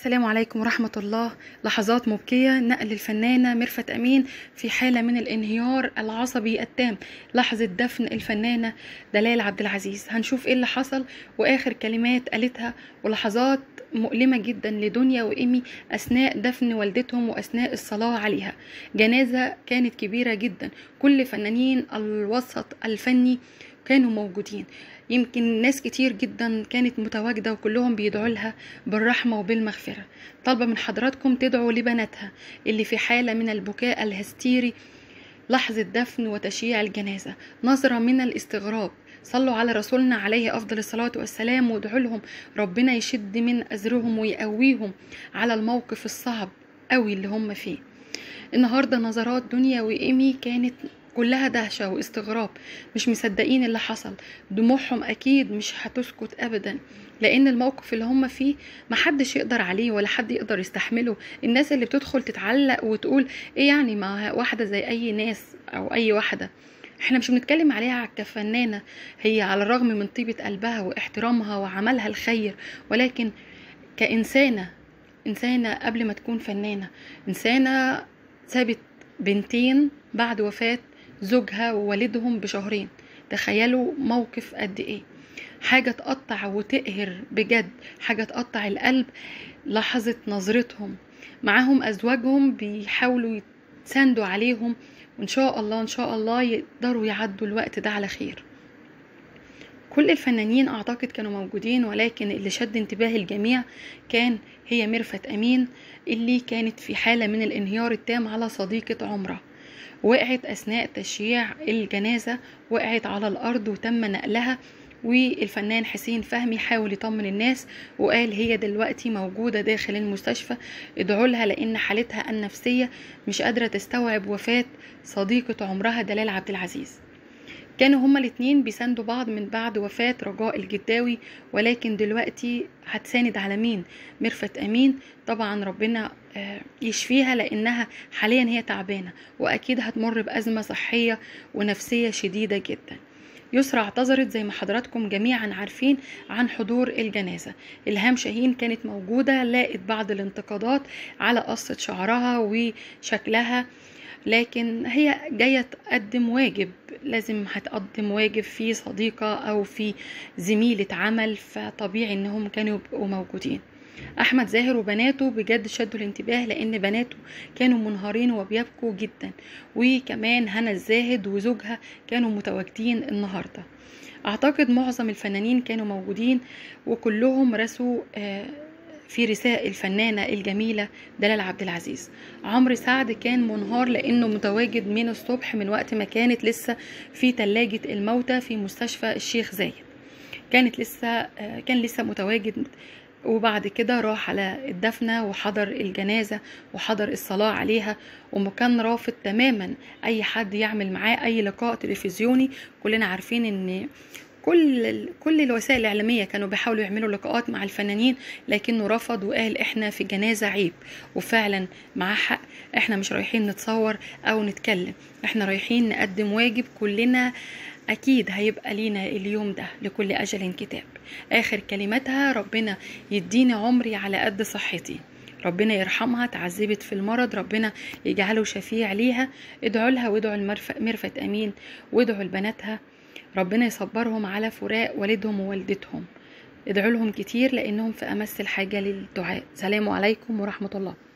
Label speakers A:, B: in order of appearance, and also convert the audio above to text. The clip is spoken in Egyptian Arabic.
A: السلام عليكم ورحمة الله لحظات مبكية نقل الفنانة ميرفت أمين في حالة من الانهيار العصبي التام لحظة دفن الفنانة دلال عبد العزيز هنشوف ايه اللي حصل واخر كلمات قالتها ولحظات مؤلمة جدا لدنيا وإيمي أثناء دفن والدتهم وأثناء الصلاة عليها جنازة كانت كبيرة جدا كل فنانين الوسط الفني كانوا موجودين يمكن ناس كتير جدا كانت متواجدة وكلهم بيدعوا لها بالرحمة وبالمغفرة طالبة من حضراتكم تدعوا لبناتها اللي في حالة من البكاء الهستيري لحظة دفن وتشييع الجنازة نظرة من الاستغراب صلوا على رسولنا عليه أفضل الصلاة والسلام وادعوا لهم ربنا يشد من أزرهم ويقويهم على الموقف الصعب قوي اللي هم فيه النهاردة نظرات دنيا وإيمي كانت كلها دهشة واستغراب مش مصدقين اللي حصل دموعهم أكيد مش هتسكت أبدا لأن الموقف اللي هم فيه محدش يقدر عليه ولا حد يقدر يستحمله الناس اللي بتدخل تتعلق وتقول إيه يعني ما واحدة زي أي ناس أو أي واحدة احنا مش بنتكلم عليها كفنانة هي على الرغم من طيبة قلبها واحترامها وعملها الخير ولكن كإنسانة إنسانة قبل ما تكون فنانة إنسانة سابت بنتين بعد وفاة زوجها ووالدهم بشهرين تخيلوا موقف قد ايه حاجة تقطع وتقهر بجد حاجة تقطع القلب لحظة نظرتهم معاهم أزواجهم بيحاولوا يتساندوا عليهم وإن شاء الله إن شاء الله يقدروا يعدوا الوقت ده على خير كل الفنانين أعتقد كانوا موجودين ولكن اللي شد انتباه الجميع كان هي ميرفت أمين اللي كانت في حالة من الانهيار التام على صديقة عمرها وقعت أثناء تشييع الجنازة وقعت على الأرض وتم نقلها والفنان حسين فهمي حاول يطمن الناس وقال هي دلوقتي موجودة داخل المستشفى ادعوا لها لأن حالتها النفسية مش قادرة تستوعب وفاة صديقة عمرها دلال عبد العزيز كانوا هما الاتنين بيساندوا بعض من بعد وفاة رجاء الجداوي ولكن دلوقتي هتساند على مين ميرفت أمين طبعا ربنا يشفيها لأنها حاليا هي تعبانة وأكيد هتمر بأزمة صحية ونفسية شديدة جدا يسرى اعتذرت زي ما حضراتكم جميعا عارفين عن حضور الجنازة إلهام شاهين كانت موجودة لاقت بعض الانتقادات على قصة شعرها وشكلها لكن هي جاية تقدم واجب لازم هتقدم واجب في صديقة أو في زميلة عمل فطبيعي إنهم كانوا يبقوا موجودين أحمد زاهر وبناته بجد شدوا الانتباه لأن بناته كانوا منهارين وبيبكوا جدا وكمان هنا الزاهد وزوجها كانوا متواجدين النهاردة أعتقد معظم الفنانين كانوا موجودين وكلهم رسوا آه في رساء الفنانة الجميلة دلال عبد العزيز عمرو سعد كان منهار لأنه متواجد من الصبح من وقت ما كانت لسه في تلاجة الموتى في مستشفى الشيخ زايد كانت لسه كان لسه متواجد وبعد كده راح على الدفنة وحضر الجنازة وحضر الصلاة عليها وكان رافض تماما أي حد يعمل معاه أي لقاء تلفزيوني كلنا عارفين إن كل كل الوسائل الاعلاميه كانوا بيحاولوا يعملوا لقاءات مع الفنانين لكنه رفض وقال احنا في جنازه عيب وفعلا معاه حق احنا مش رايحين نتصور او نتكلم احنا رايحين نقدم واجب كلنا اكيد هيبقى لينا اليوم ده لكل اجل كتاب اخر كلماتها ربنا يديني عمري على قد صحتي ربنا يرحمها تعذبت في المرض ربنا يجعله شفيع ليها ادعوا لها وادعوا لمرفت امين وادعوا لبناتها ربنا يصبرهم على فراق والدهم ووالدتهم ادعوا لهم كتير لانهم في امس الحاجه للدعاء سلام عليكم ورحمه الله